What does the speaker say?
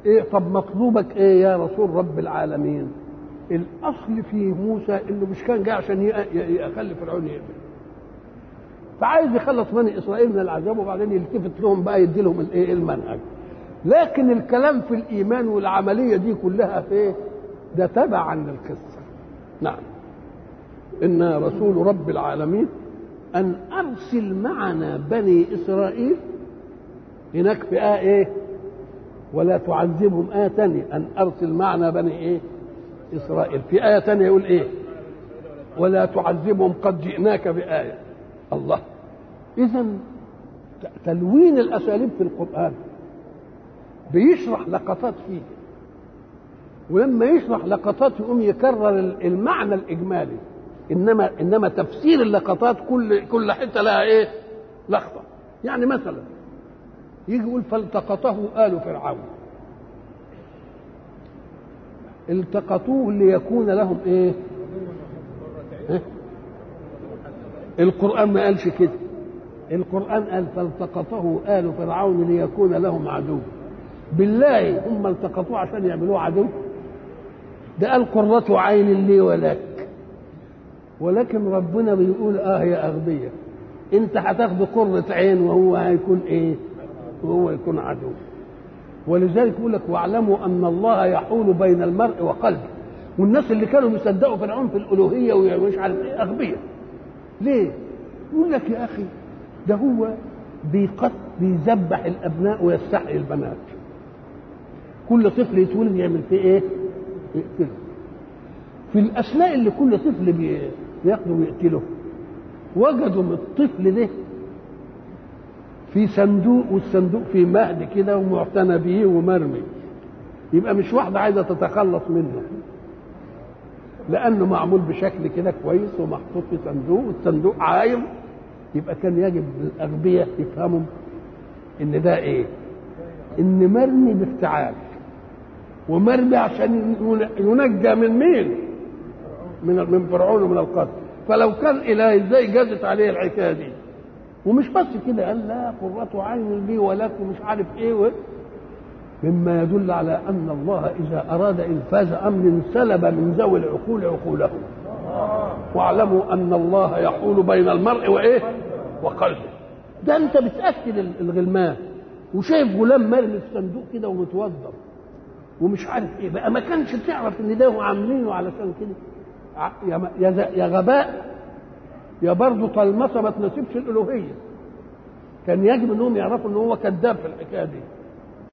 ايه طب مطلوبك ايه يا رسول رب العالمين الاصل في موسى انه مش كان جاي عشان يخلي فرعون يقبل فعايز يخلص بني اسرائيل من العذاب وبعدين يلتفت لهم بقى يدي لهم الايه المنهج لكن الكلام في الايمان والعمليه دي كلها في إيه؟ ده تبعا للقصه نعم انا رسول رب العالمين ان ارسل معنا بني اسرائيل هناك في آه ايه ولا تعذبهم آية تانية أن أرسل معنا بني إيه إسرائيل في آية تانية يقول إيه ولا تعذبهم قد جئناك بآية الله إذا تلوين الأساليب في القرآن بيشرح لقطات فيه ولما يشرح لقطات يقوم يكرر المعنى الإجمالي إنما إنما تفسير اللقطات كل كل حتة لها إيه لقطة يعني مثلا يجي يقول فالتقطه آل فرعون التقطوه ليكون لهم ايه ها؟ القرآن ما قالش كده القرآن قال فالتقطه آل فرعون ليكون لهم عدو بالله هم التقطوه عشان يعملوه عدو ده قال قرة عين لي ولك ولكن ربنا بيقول اه يا أغبية انت هتاخد قرة عين وهو هيكون ايه وهو يكون عدو ولذلك يقول لك واعلموا ان الله يحول بين المرء وقلبه والناس اللي كانوا بيصدقوا فرعون في الالوهيه ومش عارف ايه اغبياء ليه؟ يقول لك يا اخي ده هو بيقت بيذبح الابناء ويستحيي البنات كل طفل يتولد يعمل فيه ايه؟ يقتله في الاثناء اللي كل طفل بياخده ويقتله وجدوا من الطفل ده في صندوق والصندوق فيه مهد كده ومعتنى به ومرمي يبقى مش واحدة عايزة تتخلص منه لأنه معمول بشكل كده كويس ومحطوط في صندوق والصندوق عايم يبقى كان يجب الأغبياء يفهموا إن ده إيه؟ إن مرمي بافتعال ومرمي عشان ينجى من مين؟ من من فرعون ومن القتل فلو كان إلهي ازاي جازت عليه الحكاية دي ومش بس كده قال لا قرة عين لي ولك ومش عارف ايه و... مما يدل على ان الله اذا اراد انفاذ امر سلب من ذوي العقول عقولهم واعلموا ان الله يحول بين المرء وايه وقلبه ده انت بتاكل الغلمان وشايف غلام مرمي في صندوق كده ومتوضب ومش عارف ايه بقى ما كانش تعرف ان ده عاملينه علشان كده يا يا غباء يا برضه طلمسه ما تناسبش الالوهيه كان يجب انهم يعرفوا ان هو كذاب في الحكايه دي